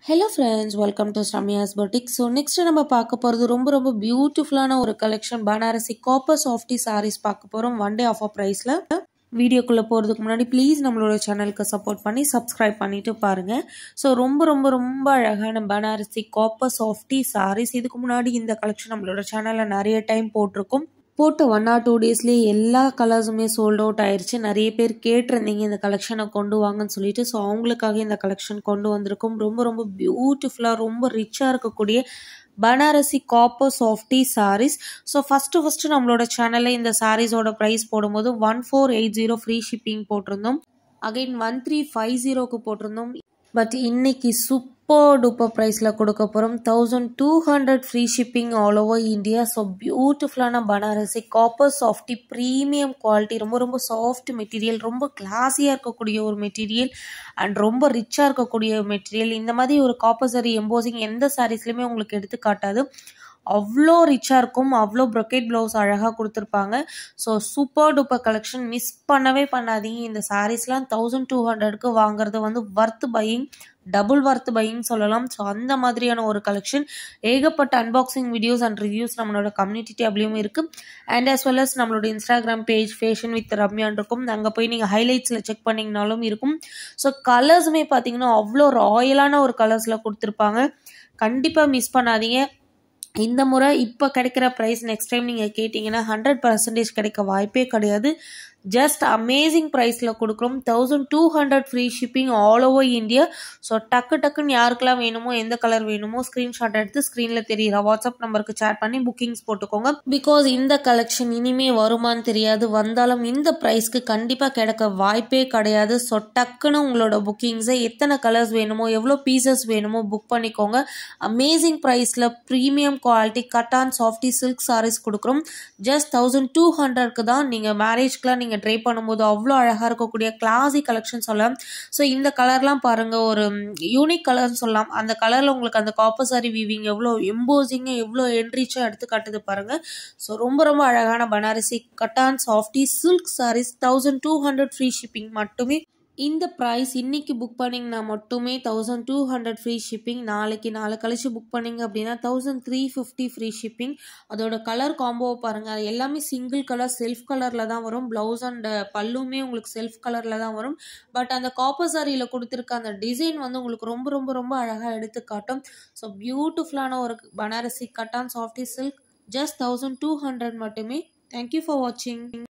hello friends welcome to Ramya's boutique so next நம்ம பார்க்க போகிறது ரொம்ப ரொம்ப பியூட்டிஃபுல்லான ஒரு collection Banarasi copper softy sarees பார்க்க போகிறோம் ஒன் டே ஆஃபர் ப்ரைஸில் வீடியோக்குள்ளே போகிறதுக்கு முன்னாடி ப்ளீஸ் நம்மளோட சேனலுக்கு சப்போர்ட் பண்ணி சப்ஸ்கிரைப் பண்ணிட்டு பாருங்கள் ஸோ ரொம்ப ரொம்ப ரொம்ப அழகான பனாரசி காப்பர் சாஃப்டி சாரீஸ் இதுக்கு முன்னாடி இந்த கலெக்ஷன் நம்மளோட சேனலில் நிறைய டைம் போட்டிருக்கோம் போட்ட ஒன் ஆர் டூ டேஸ்லேயே எல்லா கலர்ஸுமே சோல்ட் அவுட் ஆயிடுச்சு நிறைய பேர் கேட்டிருந்தீங்க இந்த கலெக்ஷனை கொண்டு வாங்கன்னு சொல்லிட்டு ஸோ அவங்களுக்காக இந்த கலெக்ஷன் கொண்டு வந்திருக்கோம் ரொம்ப ரொம்ப பியூட்டிஃபுல்லாக ரொம்ப ரிச்சாக இருக்கக்கூடிய Banarasi copper softy sarees so first first நம்மளோட சேனலில் இந்த சாரீஸோட ப்ரைஸ் போடும்போது one four eight zero free shipping போட்டிருந்தோம் அகைன் ஒன் த்ரீ ஃபைவ் ஜீரோக்கு போட்டிருந்தோம் பட் இன்னைக்கு சூப்பர் டூப்பர் ப்ரைஸில் கொடுக்க போகிறோம் thousand two hundred free shipping all over India so பியூட்டிஃபுல்லான Banarasi copper softy premium quality ரொம்ப ரொம்ப சாஃப்ட் மெட்டீரியல் ரொம்ப கிளாஸியாக இருக்கக்கூடிய ஒரு மெட்டீரியல் அண்ட் ரொம்ப ரிச்சாக இருக்கக்கூடிய மெட்டீரியல் இந்த மாதிரி ஒரு காப்பர் சரி எம்போசிங் எந்த சாரீஸ்லையுமே உங்களுக்கு எடுத்து காட்டாது அவ்வளோ ரிச்சாக இருக்கும் அவ்வளோ ப்ரொக்கேட் ப்ளவுஸ் அழகாக கொடுத்துருப்பாங்க so super duper collection miss பண்ணவே பண்ணாதீங்க இந்த சாரீஸ்லாம் தௌசண்ட் டூ ஹண்ட்ரட்க்கு வாங்குறது வந்து worth buying double worth buying சொல்லலாம் ஸோ அந்த மாதிரியான ஒரு கலெக்ஷன் ஏகப்பட்ட அன்பாக்சிங் வீடியோஸ் அண்ட் ரிவ்யூஸ் நம்மளோட கம்யூனிட்டி டேப்லையும் இருக்குது அண்ட் as well as நம்மளோட Instagram page fashion with Ramya இருக்கும் அங்கே போய் நீங்கள் ஹைலைட்ஸில் செக் பண்ணிங்கனாலும் இருக்கும் ஸோ கலர்ஸுமே பார்த்தீங்கன்னா அவ்வளோ ராயலான ஒரு கலர்ஸில் கொடுத்துருப்பாங்க கண்டிப்பாக மிஸ் பண்ணாதீங்க இந்த முறை இப்போ கிடைக்கிற ப்ரைஸ் நெக்ஸ்ட் டைம் நீங்கள் கேட்டிங்கன்னா ஹண்ட்ரட் பர்சன்டேஜ் கிடைக்க வாய்ப்பே கிடையாது ஜஸ்ட் அமேசிங் ப்ரைஸில் கொடுக்குறோம் thousand two hundred free shipping all over India so டக்கு டக்குன்னு யாருக்கெல்லாம் வேணுமோ எந்த கலர் வேணுமோ ஸ்க்ரீன்ஷாட் எடுத்து ஸ்க்ரீனில் தெரியுற வாட்ஸ்அப் நம்பருக்கு சேட் பண்ணி புக்கிங்ஸ் போட்டுக்கோங்க பிகாஸ் இந்த கலெக்ஷன் இனிமே வருமான்னு தெரியாது வந்தாலும் இந்த ப்ரைஸ்க்கு கண்டிப்பாக கிடைக்க வாய்ப்பே கிடையாது ஸோ டக்குன்னு உங்களோட புக்கிங்ஸை எத்தனை கலர்ஸ் வேணுமோ எவ்வளோ பீசஸ் வேணுமோ புக் பண்ணிக்கோங்க அமேசிங் ப்ரைஸில் premium quality cotton softy silk sarees கொடுக்குறோம் ஜஸ்ட் தௌசண்ட் டூ ஹண்ட்ரட்க்கு தான் நீங்கள் மேரேஜ்க்குலாம் நீங்கள் ட்ரை பண்ணும்போது அவ்வளோ அழகாக இருக்கக்கூடிய கிளாசி கலெக்ஷன் சொல்லலாம் ஸோ இந்த கலர்லாம் பாருங்கள் ஒரு யூனிக் கலர்னு சொல்லலாம் அந்த கலரில் உங்களுக்கு அந்த காப்பர் சாரி வீவிங் எவ்வளோ எம்போசிங்காக எவ்வளோ என்ரிச்சாக எடுத்து காட்டுது பாருங்கள் ஸோ ரொம்ப ரொம்ப அழகான Banarasi cotton softy silk sarees thousand two hundred free shipping மட்டுமே இந்த ப்ரைஸ் இன்னைக்கு புக் பண்ணிங்கன்னா மட்டுமே thousand two hundred free shipping நாளைக்கு நாளை கழிச்சு புக் பண்ணிங்க அப்படின்னா thousand three fifty free shipping அதோட கலர் காம்போவை பாருங்கள் அது எல்லாமே சிங்கிள் கலர் செல்ஃப் கலரில் தான் வரும் ப்ளவுஸ் அண்ட் பல்லுமே உங்களுக்கு செல்ஃப் கலரில் தான் வரும் பட் அந்த காப்பர் சாரியில் கொடுத்துருக்க அந்த டிசைன் வந்து உங்களுக்கு ரொம்ப ரொம்ப ரொம்ப அழகாக எடுத்து காட்டும் ஸோ பியூட்டிஃபுல்லான ஒரு Banarasi cotton softy silk just thousand two hundred மட்டுமே தேங்க்யூ ஃபார் வாட்சிங்